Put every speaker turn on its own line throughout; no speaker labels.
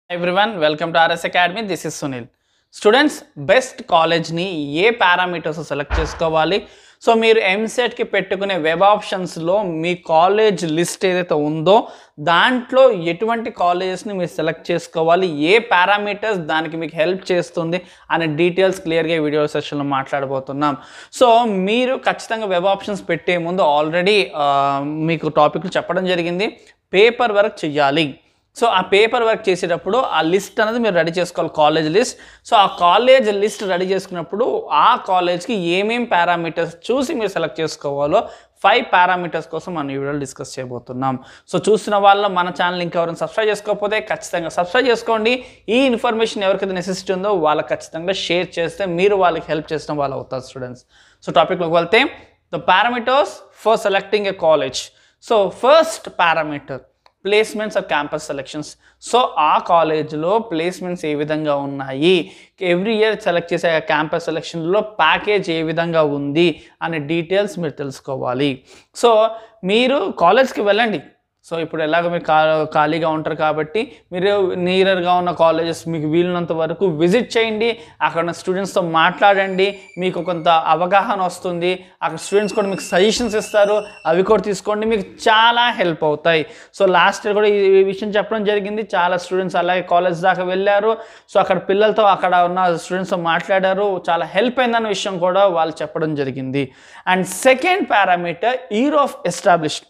everyone welcome to RS academy this is Sunil students best కాలేజ్ని ఏ parameters select చేసుకోవాలి so మీరు ఎంసెట్కి పెట్టుకునే వెబ్ ఆప్షన్స్లో మీ కాలేజ్ లిస్ట్ ఏదైతే ఉందో దాంట్లో ఎటువంటి కాలేజెస్ని మీరు సెలెక్ట్ చేసుకోవాలి ఏ పారామీటర్స్ దానికి మీకు హెల్ప్ చేస్తుంది అనే డీటెయిల్స్ క్లియర్గా ఈ వీడియో సెషన్లో మాట్లాడబోతున్నాం సో మీరు ఖచ్చితంగా వెబ్ ఆప్షన్స్ పెట్టే ముందు ఆల్రెడీ మీకు టాపిక్లు చెప్పడం జరిగింది పేపర్ వర్క్ చెయ్యాలి సో ఆ పేపర్ వర్క్ చేసేటప్పుడు ఆ లిస్ట్ అనేది మీరు రెడీ చేసుకోవాలి కాలేజ్ లిస్ట్ సో ఆ కాలేజ్ లిస్ట్ రెడీ చేసుకున్నప్పుడు ఆ కాలేజ్కి ఏమేం పారామీటర్స్ చూసి మీరు సెలెక్ట్ చేసుకోవాలో ఫైవ్ పారామీటర్స్ కోసం మనం ఈ వీడియోలో డిస్కస్ చేయబోతున్నాం సో చూస్తున్న వాళ్ళు మన ఛానల్ ఇంకా ఎవరైనా సబ్స్క్రైబ్ చేసుకోకపోతే ఖచ్చితంగా సబ్స్క్రైబ్ చేసుకోండి ఈ ఇన్ఫర్మేషన్ ఎవరికైతే నెసెసిటీ ఉందో వాళ్ళకి ఖచ్చితంగా షేర్ చేస్తే మీరు వాళ్ళకి హెల్ప్ చేసిన వాళ్ళు అవుతారు స్టూడెంట్స్ సో టాపిక్లోకి వెళ్తే the parameters for selecting a college so first parameter placements or campus selections so ఆ కాలేజ్లో ప్లేస్మెంట్స్ ఏ విధంగా ఉన్నాయి ఎవ్రీ ఇయర్ సెలెక్ట్ చేసే క్యాంపస్ సెలెక్షన్లో ప్యాకేజ్ ఏ విధంగా ఉంది అనే డీటెయిల్స్ మీరు తెలుసుకోవాలి సో మీరు కాలేజ్కి వెళ్ళండి సో ఇప్పుడు ఎలాగో మీరు ఖా ఖాళీగా ఉంటారు కాబట్టి మీరు నియరర్గా ఉన్న కాలేజెస్ మీకు వీలున్నంత వరకు విజిట్ చేయండి అక్కడ ఉన్న స్టూడెంట్స్తో మాట్లాడండి మీకు కొంత అవగాహన వస్తుంది అక్కడ స్టూడెంట్స్ కూడా మీకు సజెషన్స్ ఇస్తారు అవి కూడా తీసుకోండి మీకు చాలా హెల్ప్ అవుతాయి సో లాస్ట్ ఇయర్ కూడా ఈ విషయం చెప్పడం జరిగింది చాలా స్టూడెంట్స్ అలాగే కాలేజ్ దాకా వెళ్ళారు సో అక్కడ పిల్లలతో అక్కడ ఉన్న స్టూడెంట్స్తో మాట్లాడారు చాలా హెల్ప్ అయిందన్న విషయం కూడా వాళ్ళు చెప్పడం జరిగింది and second parameter year of established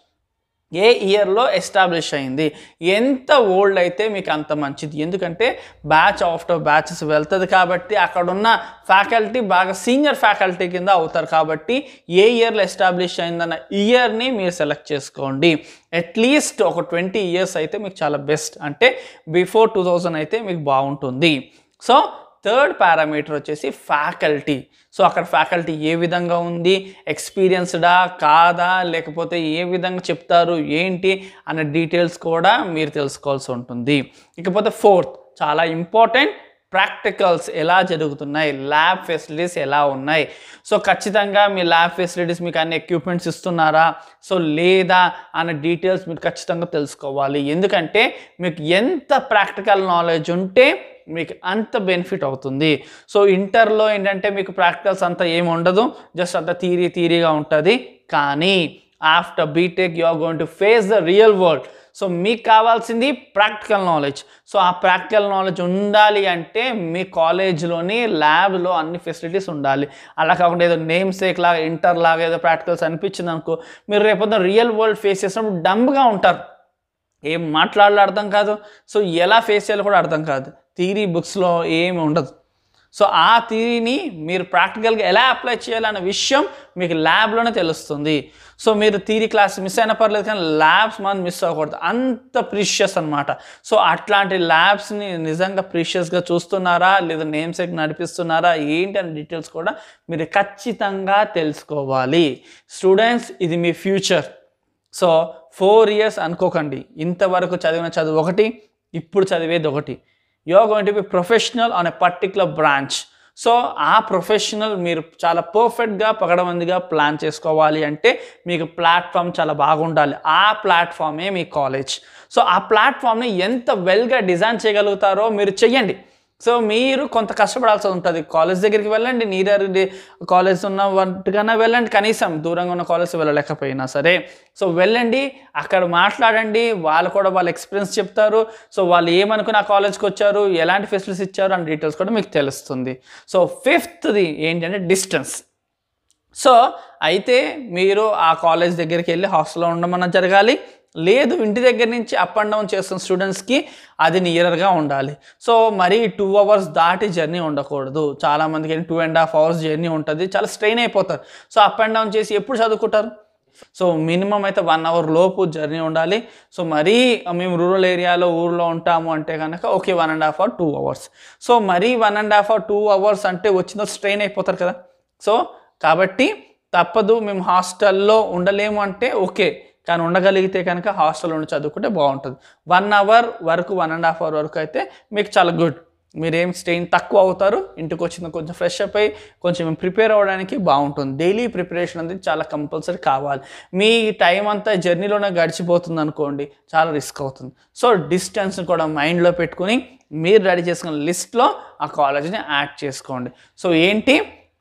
ఏ ఇయర్లో ఎస్టాబ్లిష్ అయింది ఎంత ఓల్డ్ అయితే మీకు అంత మంచిది ఎందుకంటే బ్యాచ్ ఆఫ్టర్ బ్యాచెస్ వెళ్తుంది కాబట్టి అక్కడ ఉన్న ఫ్యాకల్టీ బాగా సీనియర్ ఫ్యాకల్టీ కింద అవుతారు కాబట్టి ఏ ఇయర్లో ఎస్టాబ్లిష్ అయిందన్న ఇయర్ని మీరు సెలెక్ట్ చేసుకోండి అట్లీస్ట్ ఒక ట్వంటీ ఇయర్స్ అయితే మీకు చాలా బెస్ట్ అంటే బిఫోర్ టూ థౌజండ్ అయితే మీకు బాగుంటుంది సో థర్డ్ పారామీటర్ వచ్చేసి ఫ్యాకల్టీ సో అక్కడ ఫ్యాకల్టీ ఏ విధంగా ఉంది ఎక్స్పీరియన్స్డా కాదా లేకపోతే ఏ విధంగా చెప్తారు ఏంటి అనే డీటెయిల్స్ కూడా మీరు తెలుసుకోవాల్సి ఉంటుంది ఇకపోతే ఫోర్త్ చాలా ఇంపార్టెంట్ ప్రాక్టికల్స్ ఎలా జరుగుతున్నాయి ల్యాబ్ ఫెసిలిటీస్ ఎలా ఉన్నాయి సో ఖచ్చితంగా మీ ల్యాబ్ ఫెసిలిటీస్ మీకు అన్ని ఎక్విప్మెంట్స్ ఇస్తున్నారా సో లేదా అనే డీటెయిల్స్ మీరు ఖచ్చితంగా తెలుసుకోవాలి ఎందుకంటే మీకు ఎంత ప్రాక్టికల్ నాలెడ్జ్ ఉంటే మీకు అంత బెనిఫిట్ అవుతుంది సో ఇంటర్లో ఏంటంటే మీకు ప్రాక్టికల్స్ అంతా ఏమి ఉండదు జస్ట్ అంత థీరీ థీరీగా ఉంటుంది కానీ after BTech you are going to face the real world so మీకు కావాల్సింది ప్రాక్టికల్ నాలెడ్జ్ సో ఆ ప్రాక్టికల్ నాలెడ్జ్ ఉండాలి అంటే మీ కాలేజ్లోని ల్యాబ్లో అన్ని ఫెసిలిటీస్ ఉండాలి అలా కాకుండా ఏదో నేమ్ సేక్ లాగా ఇంటర్ లాగా ఏదో ప్రాక్టికల్స్ అనిపించింది అనుకో మీరు రేపొద్దున రియల్ వరల్డ్ ఫేస్ చేసినప్పుడు డంబ్గా ఉంటారు ఏం మాట్లాడాలో అర్థం కాదు సో ఎలా ఫేస్ చేయాలో కూడా అర్థం కాదు థీరీ బుక్స్లో ఏమి ఉండదు సో ఆ థీరీని మీరు ప్రాక్టికల్గా ఎలా అప్లై చేయాలన్న విషయం మీకు ల్యాబ్లోనే తెలుస్తుంది సో మీరు థీరీ క్లాస్ మిస్ అయినా పర్లేదు కానీ ల్యాబ్స్ మనం మిస్ అవ్వకూడదు అంత ప్రీషియస్ అనమాట సో అట్లాంటి ల్యాబ్స్ని నిజంగా ప్రీషియస్గా చూస్తున్నారా లేదా నేమ్ సెక్ నడిపిస్తున్నారా ఏంటి అనే డీటెయిల్స్ కూడా మీరు ఖచ్చితంగా తెలుసుకోవాలి స్టూడెంట్స్ ఇది మీ ఫ్యూచర్ సో ఫోర్ ఇయర్స్ అనుకోకండి ఇంతవరకు చదివిన చదువు ఒకటి ఇప్పుడు చదివేది ఒకటి you are going to be professional on a particular branch so ఆ ప్రొఫెషనల్ మీరు చాలా పర్ఫెక్ట్గా పగడమందిగా ప్లాన్ చేసుకోవాలి అంటే మీకు ప్లాట్ఫామ్ చాలా బాగుండాలి ఆ ప్లాట్ఫామే మీ కాలేజ్ సో ఆ ప్లాట్ఫామ్ని ఎంత వెల్గా డిజైన్ చేయగలుగుతారో మీరు చెయ్యండి సో మీరు కొంత కష్టపడాల్సి ఉంటుంది కాలేజ్ దగ్గరికి వెళ్ళండి నీరర్ కాలేజ్ ఉన్న వాటికన్నా వెళ్ళండి కనీసం దూరంగా ఉన్న కాలేజ్ వెళ్ళలేకపోయినా సరే సో వెళ్ళండి అక్కడ మాట్లాడండి వాళ్ళు కూడా వాళ్ళ ఎక్స్పీరియన్స్ చెప్తారు సో వాళ్ళు ఏమనుకుని ఆ కాలేజ్కి వచ్చారు ఎలాంటి ఫెసిలిటీస్ ఇచ్చారు అనే డీటెయిల్స్ కూడా మీకు తెలుస్తుంది సో ఫిఫ్త్ది ఏంటంటే డిస్టెన్స్ సో అయితే మీరు ఆ కాలేజ్ దగ్గరికి వెళ్ళి హాస్టల్లో ఉండమన్నా జరగాలి లేదు ఇంటి దగ్గర నుంచి అప్ అండ్ డౌన్ చేస్తున్న స్టూడెంట్స్కి అది నియరర్గా ఉండాలి సో మరీ టూ అవర్స్ దాటి జర్నీ ఉండకూడదు చాలామందికి two and half hours journey ఉంటుంది చాలా స్ట్రెయిన్ అయిపోతారు సో అప్ అండ్ డౌన్ చేసి ఎప్పుడు చదువుకుంటారు సో మినిమం అయితే వన్ అవర్ లోపు జర్నీ ఉండాలి సో మరీ మేము రూరల్ ఏరియాలో ఊర్లో ఉంటాము అంటే కనుక okay one and half hour two hours so మరీ one and half hour two hours అంటే వచ్చిన స్ట్రెయిన్ అయిపోతారు కదా సో కాబట్టి తప్పదు మేము హాస్టల్లో ఉండలేము అంటే ఓకే కానీ ఉండగలిగితే కనుక హాస్టల్ ఉండి చదువుకుంటే బాగుంటుంది వన్ అవర్ వరకు వన్ అండ్ హాఫ్ అవర్ వరకు అయితే మీకు చాలా గుడ్ మీరేం స్టెయిన్ తక్కువ అవుతారు ఇంటికి వచ్చిన కొంచెం ఫ్రెష్ అప్ అయ్యి కొంచెం ప్రిపేర్ అవ్వడానికి బాగుంటుంది డైలీ ప్రిపరేషన్ అనేది చాలా కంపల్సరీ కావాలి మీ టైం అంతా జర్నీలోనే గడిచిపోతుంది అనుకోండి చాలా రిస్క్ అవుతుంది సో డిస్టెన్స్ని కూడా మైండ్లో పెట్టుకుని మీరు రెడీ చేసుకున్న లిస్ట్లో ఆ కాలేజ్ని యాడ్ చేసుకోండి సో ఏంటి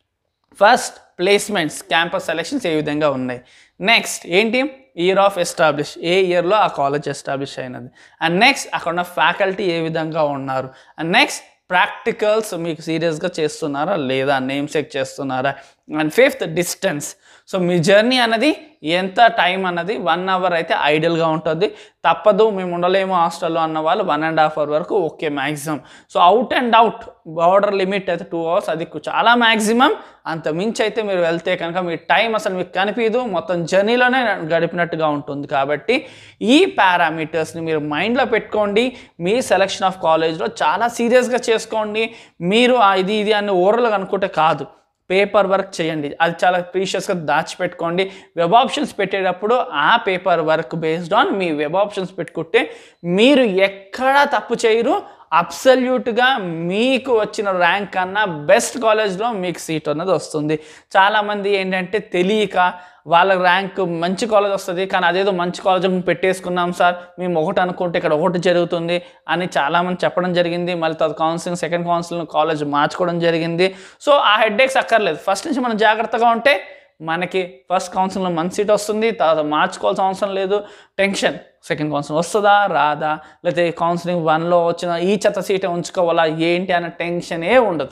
ఫస్ట్ ప్లేస్మెంట్స్ క్యాంపస్ సెలెక్షన్స్ ఏ విధంగా ఉన్నాయి నెక్స్ట్ ఏంటి ఇయర్ ఆఫ్ ఎస్టాబ్లిష్ ఏ ఇయర్లో ఆ కాలేజ్ ఎస్టాబ్లిష్ అయినది అండ్ నెక్స్ట్ అక్కడ ఉన్న ఫ్యాకల్టీ ఏ విధంగా ఉన్నారు అండ్ నెక్స్ట్ ప్రాక్టికల్స్ మీకు సీరియస్గా చేస్తున్నారా లేదా నేమ్ చెక్ చేస్తున్నారా అండ్ ఫిఫ్త్ డిస్టెన్స్ సో మీ జర్నీ అన్నది ఎంత టైం అన్నది వన్ అవర్ అయితే ఐడియల్గా ఉంటుంది తప్పదు మేము ఉండలేము హాస్టల్లో అన్న వాళ్ళు వన్ అండ్ హాఫ్ అవర్ వరకు okay maximum so out and out border limit అయితే టూ అవర్స్ అది చాలా మ్యాక్సిమం అంత మించి అయితే మీరు వెళ్తే కనుక మీ టైం అసలు మీకు కనిపించదు మొత్తం జర్నీలోనే గడిపినట్టుగా ఉంటుంది కాబట్టి ఈ పారామీటర్స్ని మీరు మైండ్లో పెట్టుకోండి మీ సెలెక్షన్ ఆఫ్ కాలేజ్లో చాలా సీరియస్గా చేసుకోండి మీరు ఆ ఇది ఇది అని ఓరల్గా అనుకుంటే కాదు పేపర్ వర్క్ చేయండి అది చాలా ప్రీషియస్గా దాచిపెట్టుకోండి వెబ్ ఆప్షన్స్ పెట్టేటప్పుడు ఆ పేపర్ వర్క్ బేస్డ్ ఆన్ మీ వెబ్ ఆప్షన్స్ పెట్టుకుంటే మీరు ఎక్కడా తప్పు చేయరు అబ్సల్యూట్గా మీకు వచ్చిన ర్యాంక్ కన్నా బెస్ట్ కాలేజ్లో మీకు సీట్ అన్నది వస్తుంది చాలామంది ఏంటంటే తెలియక వాళ్ళ ర్యాంక్ మంచి కాలేజ్ వస్తుంది కానీ అదేదో మంచి కాలేజ్ పెట్టేసుకున్నాం సార్ మేము ఒకటి అనుకుంటే ఇక్కడ ఒకటి జరుగుతుంది అని చాలామంది చెప్పడం జరిగింది మళ్ళీ తర్వాత కౌన్సిలింగ్ సెకండ్ కౌన్సిలింగ్ కాలేజ్ మార్చుకోవడం జరిగింది సో ఆ హెడ్ఏక్స్ అక్కర్లేదు ఫస్ట్ నుంచి మనం జాగ్రత్తగా ఉంటే మనకి ఫస్ట్ కౌన్సిలింగ్లో మంచి సీట్ వస్తుంది తర్వాత మార్చుకోవాల్సిన అవసరం లేదు టెన్షన్ సెకండ్ కౌన్సిలింగ్ వస్తుందా రాదా లేకపోతే కౌన్సిలింగ్ వన్లో వచ్చిన ఈ చెత్త సీటే ఉంచుకోవాలా ఏంటి అనే టెన్షనే ఉండదు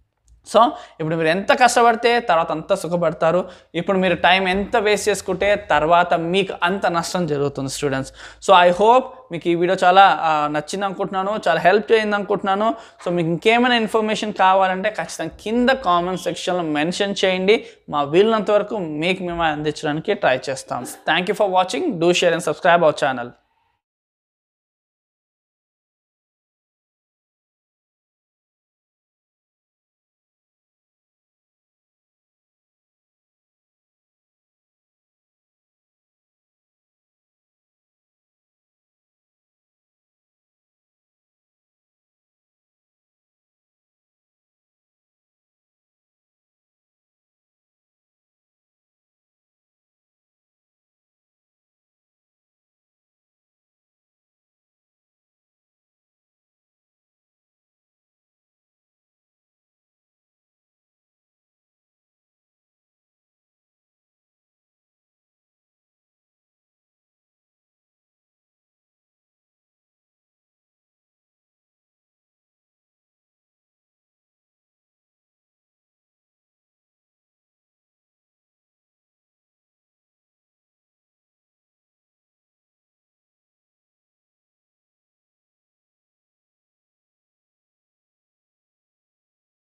సో ఇప్పుడు మీరు ఎంత కష్టపడితే తర్వాత అంత సుఖపడతారు ఇప్పుడు మీరు టైం ఎంత వేస్ట్ చేసుకుంటే తర్వాత మీకు అంత నష్టం జరుగుతుంది స్టూడెంట్స్ సో ఐ హోప్ మీకు ఈ వీడియో చాలా ఆ, నచ్చింది అనుకుంటున్నాను చాలా హెల్ప్ చేయింది అనుకుంటున్నాను సో మీకు ఇంకేమైనా ఇన్ఫర్మేషన్ కావాలంటే ఖచ్చితంగా కింద కామెంట్ సెక్షన్లో మెన్షన్ చేయండి మా వీలున్నంత వరకు మీకు మేము అందించడానికి ట్రై చేస్తాం thank you for watching do share and subscribe our channel